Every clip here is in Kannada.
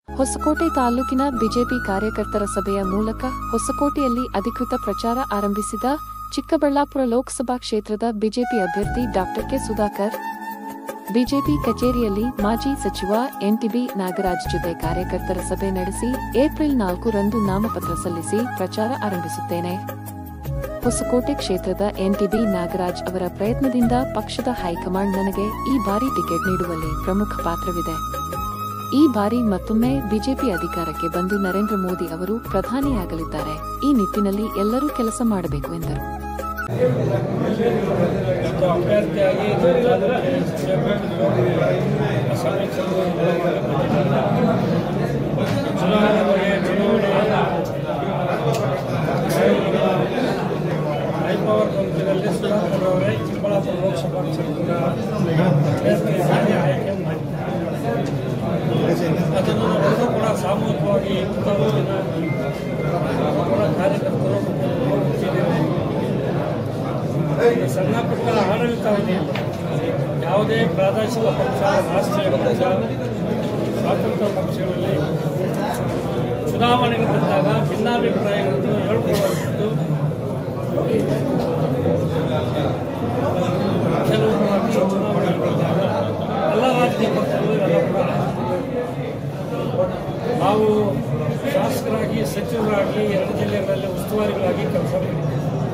ಹೊಸಕೋಟೆ ತಾಲೂಕಿನ ಬಿಜೆಪಿ ಕಾರ್ಯಕರ್ತರ ಸಭೆಯ ಮೂಲಕ ಹೊಸಕೋಟೆಯಲ್ಲಿ ಅಧಿಕೃತ ಪ್ರಚಾರ ಆರಂಭಿಸಿದ ಚಿಕ್ಕಬಳ್ಳಾಪುರ ಲೋಕಸಭಾ ಕ್ಷೇತ್ರದ ಬಿಜೆಪಿ ಅಭ್ಯರ್ಥಿ ಡಾಕ್ಟರ್ ಕೆ ಸುಧಾಕರ್ ಬಿಜೆಪಿ ಕಚೇರಿಯಲ್ಲಿ ಮಾಜಿ ಸಚಿವ ಎನ್ಟಿಬಿ ನಾಗರಾಜ್ ಜೊತೆ ಕಾರ್ಯಕರ್ತರ ಸಭೆ ನಡೆಸಿ ಏಪ್ರಿಲ್ ನಾಲ್ಕು ರಂದು ನಾಮಪತ್ರ ಸಲ್ಲಿಸಿ ಪ್ರಚಾರ ಆರಂಭಿಸುತ್ತೇನೆ ಹೊಸಕೋಟೆ ಕ್ಷೇತ್ರದ ಎನ್ಟಿಬಿ ನಾಗರಾಜ್ ಅವರ ಪ್ರಯತ್ನದಿಂದ ಪಕ್ಷದ ಹೈಕಮಾಂಡ್ ನನಗೆ ಈ ಬಾರಿ ಟಿಕೆಟ್ ನೀಡುವಲ್ಲಿ ಪ್ರಮುಖ ಪಾತ್ರವಿದೆ ಈ ಬಾರಿ ಮತ್ತೊಮ್ಮೆ ಬಿಜೆಪಿ ಅಧಿಕಾರಕ್ಕೆ ಬಂದು ನರೇಂದ್ರ ಮೋದಿ ಅವರು ಪ್ರಧಾನಿಯಾಗಲಿದ್ದಾರೆ ಈ ನಿಟ್ಟಿನಲ್ಲಿ ಎಲ್ಲರೂ ಕೆಲಸ ಮಾಡಬೇಕು ಎಂದರು ಮತ್ತು ಅಭ್ಯರ್ಥಿಯಾಗಿ ತಾಲೂಕಿನ ಚುನಾವಣೆ ಬಗ್ಗೆ ಚುನಾವಣೆ ಹೈಪವರ್ ಕಂಪನಿಯಲ್ಲಿ ಸುಧಾಕರ್ ಅವರೇ ಚಿಕ್ಕಬಳ್ಳಾಪುರ ಲೋಕಸಭಾ ಕ್ಷೇತ್ರದ ಅಭ್ಯರ್ಥಿಯಾಗಿ ಆಯ್ಕೆ ಮಾಡಿದ್ದಾರೆ ಅದನ್ನು ನಾವೆಲ್ಲರೂ ಕೂಡ ಸಾಮೂಹಿಕವಾಗಿ ತಾಲೂಕಿನ ಕೂಡ ಕಾರ್ಯಕರ್ತರು ಮತ್ತು ಮುಖಂಡರು ಇದು ಸಣ್ಣ ಪುಟ್ಟ ಆಡಳಿತಾವಧಿಯಲ್ಲಿ ಯಾವುದೇ ಪ್ರಾದೇಶಿಕ ಪಕ್ಷ ರಾಷ್ಟ್ರೀಯ ಪಕ್ಷ ಸ್ವಾತಂತ್ರ್ಯ ಪಕ್ಷಗಳಲ್ಲಿ ಚುನಾವಣೆಗೆ ಬಂದಾಗ ಭಿನ್ನಾಭಿಪ್ರಾಯಗಳನ್ನು ಹೇಳ್ಕೊಳ್ಳುವಂಥದ್ದು ಕೆಲವು ಪಕ್ಷ ಚುನಾವಣೆಗೆ ಬಂದಾಗ ಎಲ್ಲ ರಾಜಕೀಯ ಪಕ್ಷಗಳು ಇವೆಲ್ಲ ಕೂಡ ನಾವು ಶಾಸಕರಾಗಿ ಸಚಿವರಾಗಿ ಎರಡು ಜಿಲ್ಲೆಗಳಲ್ಲಿ ಉಸ್ತುವಾರಿಗಳಾಗಿ ಕೆಲಸ ಮಾಡಿದ್ದೀವಿ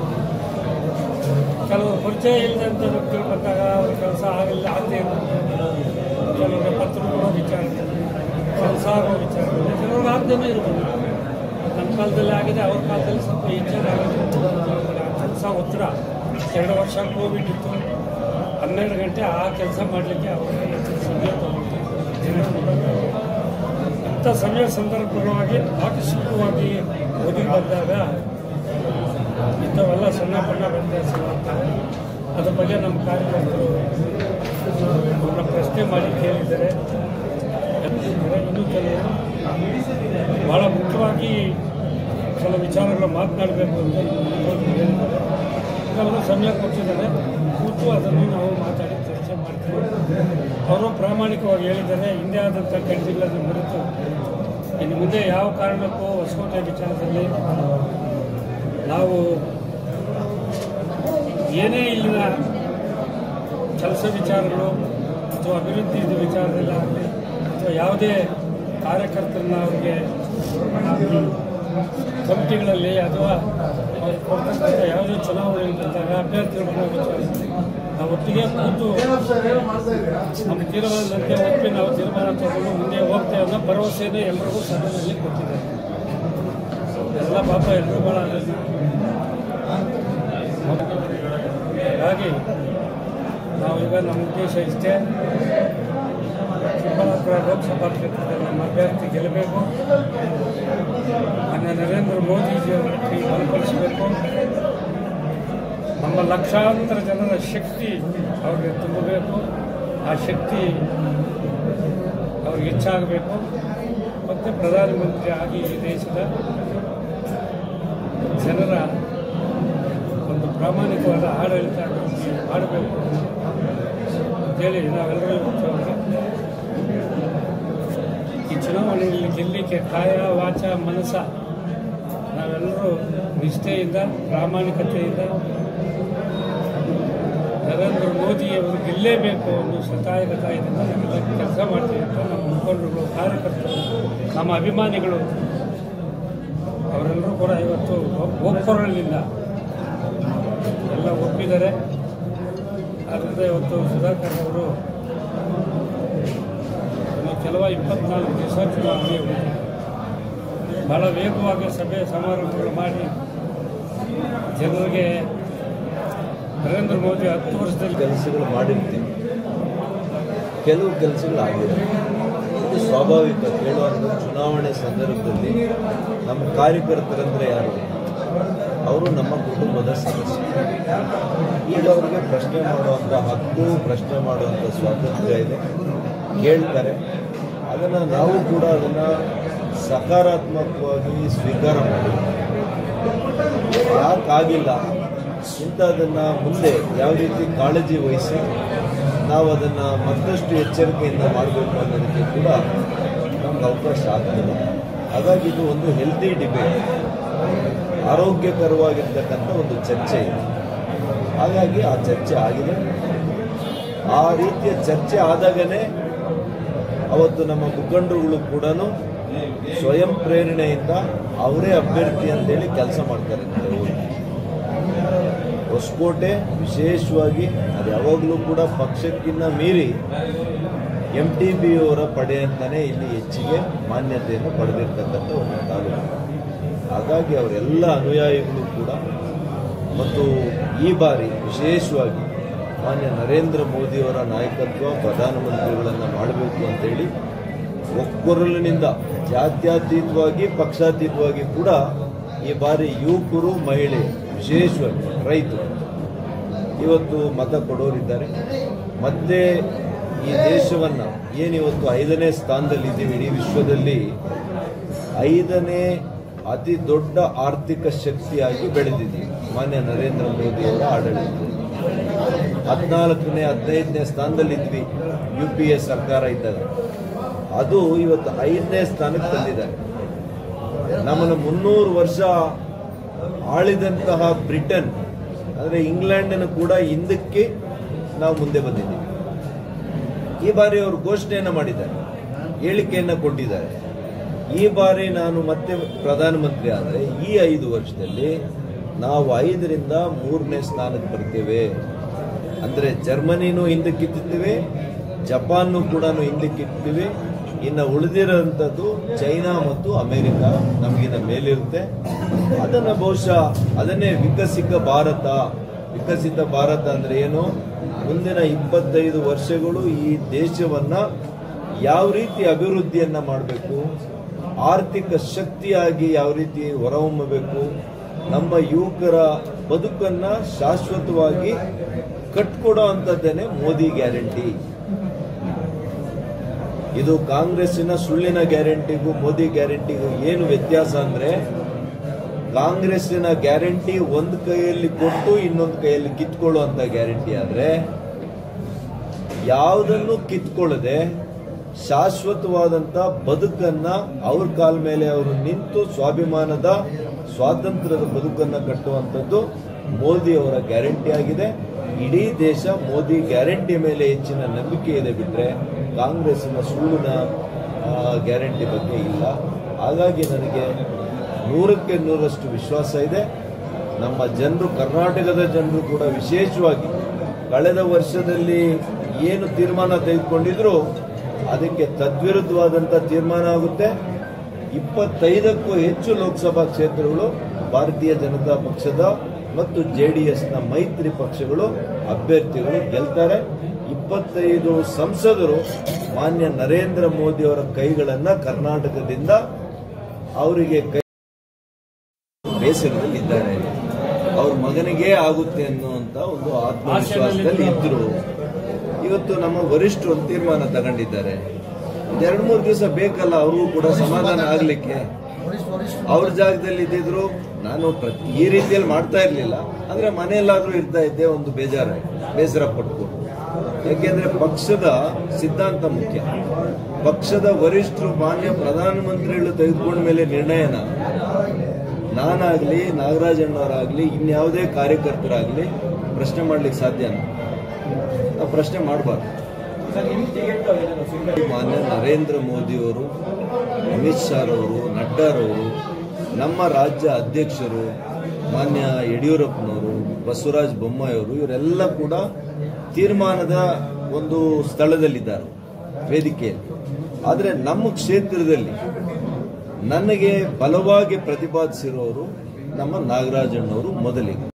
ಕೆಲವರು ಪರಿಚಯ ಇಲ್ಲದಂಥ ವ್ಯಕ್ತಿಗಳು ಬಂದಾಗ ಅವ್ರ ಕೆಲಸ ಆಗಲಿಲ್ಲ ಆಗದೆ ಕೆಲವರಿಗೆ ಪತ್ರ ಕೊಡೋ ವಿಚಾರ ಕೆಲಸ ಆಗೋ ವಿಚಾರ ಕೆಲವ್ರಿಗೆ ಆಗದೇ ಇರ್ಬೋದು ನಮ್ಮ ಕಾಲದಲ್ಲಿ ಆಗಿದೆ ಅವ್ರ ಕಾಲದಲ್ಲಿ ಸ್ವಲ್ಪ ಹೆಚ್ಚಾಗಿದೆ ಕೆಲಸ ಒತ್ತಡ ಎರಡು ವರ್ಷ ಕೋವಿಡ್ ಇತ್ತು ಹನ್ನೆರಡು ಗಂಟೆ ಆ ಕೆಲಸ ಮಾಡಲಿಕ್ಕೆ ಅವರಿಗೆ ಹೆಚ್ಚು ಸಮಯ ತಗೊಂಡು ಜನರು ಇಂಥ ಸಮಯ ಸಂದರ್ಭವಾಗಿ ಆಕಸ್ಮಿಕವಾಗಿ ಓದಿ ಬಂದಾಗ ಇಂಥವೆಲ್ಲ ಸಣ್ಣ ಪಣ್ಣ ವ್ಯತ್ಯಾಸಗಳಾಗ್ತವೆ ಅದ್ರ ಬಗ್ಗೆ ನಮ್ಮ ಕಾರ್ಯಕರ್ತರು ಅವ್ರನ್ನ ಪ್ರಶ್ನೆ ಮಾಡಿ ಕೇಳಿದ್ದಾರೆ ಇನ್ನೂ ಕೆಲವರು ಭಾಳ ಮುಖ್ಯವಾಗಿ ಕೆಲವು ವಿಚಾರಗಳು ಮಾತನಾಡಬೇಕು ಅಂತ ನಮ್ಮ ಹೇಳಿದ್ದಾರೆ ಕೆಲವರು ಸಮಯ ಕೊಟ್ಟಿದ್ದಾರೆ ಕೂತು ಅದನ್ನು ನಾವು ಮಾತಾಡಿ ಚರ್ಚೆ ಮಾಡ್ತೀವಿ ಅವರು ಪ್ರಾಮಾಣಿಕವಾಗಿ ಹೇಳಿದ್ದಾರೆ ಹಿಂದೆ ಆದಂಥ ಗಂಟೆಗಳನ್ನು ಮರೆತು ಇನ್ನು ಮುಂದೆ ಯಾವ ಕಾರಣಕ್ಕೂ ಹೊಸಕೋಟೆ ವಿಚಾರದಲ್ಲಿ ನಾವು ಏನೇ ಇಲ್ಲಿನ ಕೆಲಸ ವಿಚಾರಗಳು ಅಥವಾ ಅಭಿವೃದ್ಧಿ ವಿಚಾರದಲ್ಲಿ ಆಗಲಿ ಅಥವಾ ಯಾವುದೇ ಕಾರ್ಯಕರ್ತರನ್ನ ಅವರಿಗೆ ಕಮಿಟಿಗಳಲ್ಲಿ ಅಥವಾ ಅವ್ರು ಕೊಡ್ತಕ್ಕಂಥ ಯಾವುದೇ ಚುನಾವಣೆ ಬಂದಾಗ ಅಭ್ಯರ್ಥಿಗಳನ್ನ ವಿಚಾರಿಸಿ ನಾವು ಒಟ್ಟಿಗೆ ಕೂತು ನಮ್ಮ ತೀರ್ಮಾನದಂತೆ ಒಪ್ಪಿ ನಾವು ತೀರ್ಮಾನ ತಗೊಂಡು ಮುಂದೆ ಹೋಗ್ತೇವೆ ಅನ್ನೋ ಭರವಸೆಯನ್ನು ಎಲ್ಲರಿಗೂ ಸದನದಲ್ಲಿ ಕೊಟ್ಟಿದ್ದಾರೆ ಎಲ್ಲ ಪಾಪ ಎಲ್ಲರೂ ಭಾಳ ಹಾಗಾಗಿ ನಾವೀಗ ನಮ್ಮ ಉದ್ದೇಶ ಇಷ್ಟೇ ಚಿಕ್ಕಬಳ್ಳಾಪುರ ಲೋಕಸಭಾ ಕ್ಷೇತ್ರದಲ್ಲಿ ನಮ್ಮ ಅಭ್ಯರ್ಥಿ ಗೆಲ್ಲಬೇಕು ಮಾನ್ಯ ನರೇಂದ್ರ ಮೋದಿಜಿಯವರ ಕೈ ಬಲಪಡಿಸಬೇಕು ನಮ್ಮ ಲಕ್ಷಾಂತರ ಜನರ ಶಕ್ತಿ ಅವ್ರಿಗೆ ತುಂಬಬೇಕು ಆ ಶಕ್ತಿ ಅವ್ರಿಗೆ ಹೆಚ್ಚಾಗಬೇಕು ಮತ್ತು ಪ್ರಧಾನಮಂತ್ರಿ ಆಗಿ ಈ ದೇಶದ ಜನರ ಒಂದು ಪ್ರಾಮಾಣಿಕವಾದ ಆಡಳಿತ ಮಾಡಬೇಕು ಅಂತೇಳಿ ನಾವೆಲ್ಲರೂ ಇವತ್ತು ಈ ಚುನಾವಣೆಯಲ್ಲಿ ಗೆಲ್ಲಲಿಕ್ಕೆ ಕಾಯ ವಾಚ ಮನಸ್ಸ ನಾವೆಲ್ಲರೂ ನಿಷ್ಠೆಯಿಂದ ಪ್ರಾಮಾಣಿಕತೆಯಿಂದ ನರೇಂದ್ರ ಮೋದಿಯವರು ಗೆಲ್ಲೇಬೇಕು ಅನ್ನೋ ಸತಾಯಗತಾಯದಿಂದ ನಾವೆಲ್ಲ ಕೆಲಸ ಮಾಡ್ತೀವಿ ಅಂತ ನಮ್ಮ ಮುಖಂಡರುಗಳು ಕಾರ್ಯಕರ್ತರು ನಮ್ಮ ಅಭಿಮಾನಿಗಳು ಅವರೆಲ್ಲರೂ ಕೂಡ ಇವತ್ತು ಒಪ್ಪೊರಲಿಲ್ಲ ಎಲ್ಲ ಒಪ್ಪಿದ್ದಾರೆ ಆದ್ದರಿಂದ ಇವತ್ತು ಸುಧಾಕರ್ ಅವರು ಇನ್ನು ಕೆಲವು ಇಪ್ಪತ್ನಾಲ್ಕು ದಿವಸ ಚುನಾವಣೆ ಉಳಿದಿದೆ ಭಾಳ ವೇಗವಾಗಿ ಸಭೆ ಸಮಾರಂಭಗಳು ಮಾಡಿ ಜನರಿಗೆ ನರೇಂದ್ರ ಮೋದಿ ಹತ್ತು ವರ್ಷದಲ್ಲಿ ಕೆಲಸಗಳು ಮಾಡಿರ್ತೀವಿ ಕೆಲವು ಕೆಲಸಗಳು ಆಗಿದೆ ಇದು ಸ್ವಾಭಾವಿಕ ಕೇಳುವಂಥ ಚುನಾವಣೆ ಸಂದರ್ಭದಲ್ಲಿ ನಮ್ಮ ಕಾರ್ಯಕರ್ತರಂದ್ರೆ ಯಾರು ಅವರು ನಮ್ಮ ಕುಟುಂಬದ ಸದಸ್ಯರು ಈಗ ಅವರಿಗೆ ಪ್ರಶ್ನೆ ಮಾಡುವಂಥ ಹಕ್ಕು ಪ್ರಶ್ನೆ ಮಾಡುವಂಥ ಸ್ವಾತಂತ್ರ್ಯ ಇದೆ ಕೇಳ್ತಾರೆ ಅದನ್ನು ನಾವು ಕೂಡ ಅದನ್ನು ಸಕಾರಾತ್ಮಕವಾಗಿ ಸ್ವೀಕಾರ ಮಾಡಿ ಯಾಕಾಗಿಲ್ಲ ಇಂಥದನ್ನು ಮುಂದೆ ಯಾವ ರೀತಿ ಕಾಳಜಿ ವಹಿಸಿ ನಾವು ಅದನ್ನು ಮತ್ತಷ್ಟು ಎಚ್ಚರಿಕೆಯಿಂದ ಮಾಡಬೇಕು ಅನ್ನೋದಕ್ಕೆ ಕೂಡ ನಮ್ಮ ಮಾಡೋಕ್ಕೆ ಅವಕಾಶ ಆಗ್ತದೆ ಹಾಗಾಗಿ ಇದು ಒಂದು ಹೆಲ್ದಿ ಡಿಬೇಟ್ ಆರೋಗ್ಯಕರವಾಗಿರ್ತಕ್ಕಂಥ ಒಂದು ಚರ್ಚೆ ಇದೆ ಹಾಗಾಗಿ ಆ ಚರ್ಚೆ ಆಗಿದೆ ಆ ರೀತಿಯ ಚರ್ಚೆ ಆದಾಗನೇ ಅವತ್ತು ನಮ್ಮ ಮುಖಂಡರುಗಳು ಕೂಡ ಸ್ವಯಂ ಪ್ರೇರಣೆಯಿಂದ ಅವರೇ ಅಭ್ಯರ್ಥಿ ಅಂತೇಳಿ ಕೆಲಸ ಮಾಡ್ತಾರೆ ಅಂತ ಊರಿಗೆ. ಹೊಸಕೋಟೆ ವಿಶೇಷವಾಗಿ ಅದು ಯಾವಾಗಲೂ ಕೂಡ ಪಕ್ಷಕ್ಕಿಂತ ಮೀರಿ ಎಂ ಟಿ ಬಿ ಅವರ ಪಡೆ ಅಂತಾನೆ ಇಲ್ಲಿ ಹೆಚ್ಚಿಗೆ ಮಾನ್ಯತೆಯನ್ನು ಪಡೆದಿರ್ತಕ್ಕಂಥ ಒಂದು ತಾಲೂಕು ಹಾಗಾಗಿ ಅವರೆಲ್ಲ ಅನುಯಾಯಿಗಳು ಕೂಡ ಮತ್ತು ಈ ಬಾರಿ ವಿಶೇಷವಾಗಿ ಮಾನ್ಯ ನರೇಂದ್ರ ಮೋದಿಯವರ ನಾಯಕತ್ವ ಪ್ರಧಾನಮಂತ್ರಿಗಳನ್ನು ಮಾಡಬೇಕು ಅಂತೇಳಿ ಒಕ್ಕೊರಲಿನಿಂದ ಜಾತ್ಯತೀತವಾಗಿ ಪಕ್ಷಾತೀತವಾಗಿ ಕೂಡ ಈ ಬಾರಿ ಯುವಕರು ಮಹಿಳೆ ವಿಶೇಷವಾಗಿ ರೈತರು ಇವತ್ತು ಮತ ಕೊಡೋರಿದ್ದಾರೆ ಮತ್ತೆ ಈ ದೇಶವನ್ನ ಏನಿವತ್ತು ಐದನೇ ಸ್ಥಾನದಲ್ಲಿ ಇದ್ದೀವಿ ಇಡೀ ವಿಶ್ವದಲ್ಲಿ ಐದನೇ ಅತಿ ದೊಡ್ಡ ಆರ್ಥಿಕ ಶಕ್ತಿಯಾಗಿ ಬೆಳೆದಿದ್ದೀವಿ ಮಾನ್ಯ ನರೇಂದ್ರ ಮೋದಿಯವರ ಆಡಳಿತ ಹದಿನಾಲ್ಕನೇ ಹದಿನೈದನೇ ಸ್ಥಾನದಲ್ಲಿದ್ವಿ ಯು ಪಿ ಎ ಸರ್ಕಾರ ಇದ್ದಾಗ ಅದು ಇವತ್ತು ಐದನೇ ಸ್ಥಾನಕ್ಕೆ ತಂದಿದ್ದಾರೆ ನಮ್ಮನ್ನು ಮುನ್ನೂರು ವರ್ಷ ಆಳಿದಂತಹ ಬ್ರಿಟನ್ ಅಂದರೆ ಇಂಗ್ಲೆಂಡನ್ನು ಕೂಡ ಹಿಂದಕ್ಕೆ ನಾವು ಮುಂದೆ ಬಂದಿದ್ದೀವಿ ಈ ಬಾರಿ ಅವರು ಘೋಷಣೆಯನ್ನು ಮಾಡಿದ್ದಾರೆ ಹೇಳಿಕೆಯನ್ನು ಕೊಟ್ಟಿದ್ದಾರೆ ಈ ಬಾರಿ ನಾನು ಮತ್ತೆ ಪ್ರಧಾನಮಂತ್ರಿ ಆದರೆ ಈ ಐದು ವರ್ಷದಲ್ಲಿ ನಾವು ಐದರಿಂದ ಮೂರನೇ ಸ್ಥಾನಕ್ಕೆ ಬರ್ತೇವೆ ಅಂದರೆ ಜರ್ಮನಿನೂ ಹಿಂದಕ್ಕಿತ್ತಿದ್ದೀವಿ ಜಪಾನ್ನು ಕೂಡ ಹಿಂದಕ್ಕಿರ್ತೀವಿ ಇನ್ನು ಉಳಿದಿರೋಂಥದ್ದು ಚೈನಾ ಮತ್ತು ಅಮೆರಿಕ ನಮಗಿನ ಮೇಲಿರುತ್ತೆ ಅದನ್ನು ಬಹುಶಃ ಅದನ್ನೇ ವಿಕಸಿತ ಭಾರತ ವಿಕಸಿತ ಭಾರತ ಅಂದ್ರೆ ಏನು ಮುಂದಿನ ಇಪ್ಪತ್ತೈದು ವರ್ಷಗಳು ಈ ದೇಶವನ್ನ ಯಾವ ರೀತಿ ಅಭಿವೃದ್ಧಿಯನ್ನ ಮಾಡಬೇಕು ಆರ್ಥಿಕ ಶಕ್ತಿಯಾಗಿ ಯಾವ ರೀತಿ ಹೊರಹೊಮ್ಮಬೇಕು ನಮ್ಮ ಯುವಕರ ಬದುಕನ್ನ ಶಾಶ್ವತವಾಗಿ ಕಟ್ಕೊಡೋ ಅಂಥದ್ದೇನೆ ಮೋದಿ ಗ್ಯಾರಂಟಿ ಇದು ಕಾಂಗ್ರೆಸ್ಸಿನ ಸುಳ್ಳಿನ ಗ್ಯಾರಂಟಿಗೂ ಮೋದಿ ಗ್ಯಾರಂಟಿಗೂ ಏನು ವ್ಯತ್ಯಾಸ ಅಂದ್ರೆ ಕಾಂಗ್ರೆಸ್ಸಿನ ಗ್ಯಾರಂಟಿ ಒಂದು ಕೈಯಲ್ಲಿ ಕೊಟ್ಟು ಇನ್ನೊಂದು ಕೈಯಲ್ಲಿ ಕಿತ್ಕೊಳ್ಳುವಂತ ಗ್ಯಾರಂಟಿ ಆದ್ರೆ ಯಾವುದನ್ನು ಕಿತ್ಕೊಳ್ಳದೆ ಶಾಶ್ವತವಾದಂತ ಬದುಕನ್ನ ಅವ್ರ ಕಾಲ ಮೇಲೆ ಅವರು ನಿಂತು ಸ್ವಾಭಿಮಾನದ ಸ್ವಾತಂತ್ರ್ಯದ ಬದುಕನ್ನ ಕಟ್ಟುವಂಥದ್ದು ಮೋದಿ ಅವರ ಗ್ಯಾರಂಟಿ ಆಗಿದೆ ಇಡೀ ದೇಶ ಮೋದಿ ಗ್ಯಾರಂಟಿ ಮೇಲೆ ಹೆಚ್ಚಿನ ನಂಬಿಕೆ ಇದೆ ಬಿಟ್ರೆ ಕಾಂಗ್ರೆಸ್ಸಿನ ಸುಳ್ಳಿನ ಆ, ಗ್ಯಾರಂಟಿ ಬಗ್ಗೆ ಇಲ್ಲ ಹಾಗಾಗಿ ನನಗೆ ನೂರಕ್ಕೆ ನೂರಷ್ಟು ವಿಶ್ವಾಸ ಇದೆ ನಮ್ಮ ಜನರು ಕರ್ನಾಟಕದ ಜನರು ಕೂಡ ವಿಶೇಷವಾಗಿ ಕಳೆದ ವರ್ಷದಲ್ಲಿ ಏನು ತೀರ್ಮಾನ ತೆಗೆದುಕೊಂಡಿದ್ರು ಅದಕ್ಕೆ ತದ್ವಿರುದ್ಧವಾದಂಥ ತೀರ್ಮಾನ ಆಗುತ್ತೆ ಇಪ್ಪತ್ತೈದಕ್ಕೂ ಹೆಚ್ಚು ಲೋಕಸಭಾ ಕ್ಷೇತ್ರಗಳು ಭಾರತೀಯ ಜನತಾ ಪಕ್ಷದ ಮತ್ತು ಜೆ ಡಿ ಎಸ್ನ ಮೈತ್ರಿ ಪಕ್ಷಗಳು ಅಭ್ಯರ್ಥಿಗಳು ಗೆಲ್ತಾರೆ ಇಪ್ಪತ್ತೈದು ಸಂಸದರು ಮಾನ್ಯ ನರೇಂದ್ರ ಮೋದಿ ಅವರ ಕೈಗಳನ್ನ ಕರ್ನಾಟಕದಿಂದ ಅವರಿಗೆ ಕೈ ಬೇಸರದಲ್ಲಿ ಇದ್ದಾರೆ ಅವ್ರ ಮಗನಿಗೆ ಆಗುತ್ತೆ ಅನ್ನುವಂತ ಒಂದು ಆತ್ಮವಿಶ್ವಾಸದಲ್ಲಿ ಇದ್ರು ಇವತ್ತು ನಮ್ಮ ವರಿಷ್ಠರು ಒಂದು ತೀರ್ಮಾನ ತಗೊಂಡಿದ್ದಾರೆ ಎರಡು ಮೂರು ದಿವಸ ಬೇಕಲ್ಲ ಅವ್ರಿಗೂ ಕೂಡ ಸಮಾಧಾನ ಆಗ್ಲಿಕ್ಕೆ ಅವ್ರ ಜಾಗದಲ್ಲಿ ಇದ್ದಿದ್ರು ನಾನು ಪ್ರತಿ ಈ ರೀತಿಯಲ್ಲಿ ಮಾಡ್ತಾ ಇರ್ಲಿಲ್ಲ ಆದ್ರೆ ಮನೆಯಲ್ಲಾದ್ರೂ ಇರ್ತಾ ಇದ್ದೆ ಒಂದು ಬೇಜಾರಾಗಿ ಬೇಸರ ಪಟ್ಕೊಂಡು ಯಾಕೆಂದ್ರೆ ಪಕ್ಷದ ಸಿದ್ಧಾಂತ ಮುಖ್ಯ ಪಕ್ಷದ ವರಿಷ್ಠರು ಮಾನ್ಯ ಪ್ರಧಾನಮಂತ್ರಿಗಳು ತೆಗೆದುಕೊಂಡ ಮೇಲೆ ನಿರ್ಣಯನ ನಾನಾಗ್ಲಿ ನಾಗರಾಜಣ್ಣವರಾಗ್ಲಿ ಇನ್ಯಾವುದೇ ಕಾರ್ಯಕರ್ತರಾಗ್ಲಿ ಪ್ರಶ್ನೆ ಮಾಡ್ಲಿಕ್ಕೆ ಸಾಧ್ಯನಾ ನಾವು ಪ್ರಶ್ನೆ ಮಾಡಬಾರ್ದು ಮಾನ್ಯ ನರೇಂದ್ರ ಮೋದಿಯವರು ಅಮಿತ್ ಶಾರವರು ನಡ್ಡಾರವರು ನಮ್ಮ ರಾಜ್ಯ ಅಧ್ಯಕ್ಷರು ಮಾನ್ಯ ಯಡಿಯೂರಪ್ಪನವರು ಬಸವರಾಜ ಬೊಮ್ಮಾಯಿಯವರು ಇವರೆಲ್ಲ ಕೂಡ ತೀರ್ಮಾನದ ಒಂದು ಸ್ಥಳದಲ್ಲಿದ್ದಾರೆ ವೇದಿಕೆಯಲ್ಲಿ ಆದರೆ ನಮ್ಮ ಕ್ಷೇತ್ರದಲ್ಲಿ ನನಗೆ ಬಲವಾಗಿ ಪ್ರತಿಪಾದಿಸಿರೋರು ನಮ್ಮ ನಾಗರಾಜಣ್ಣವರು ಮೊದಲಿಗೆ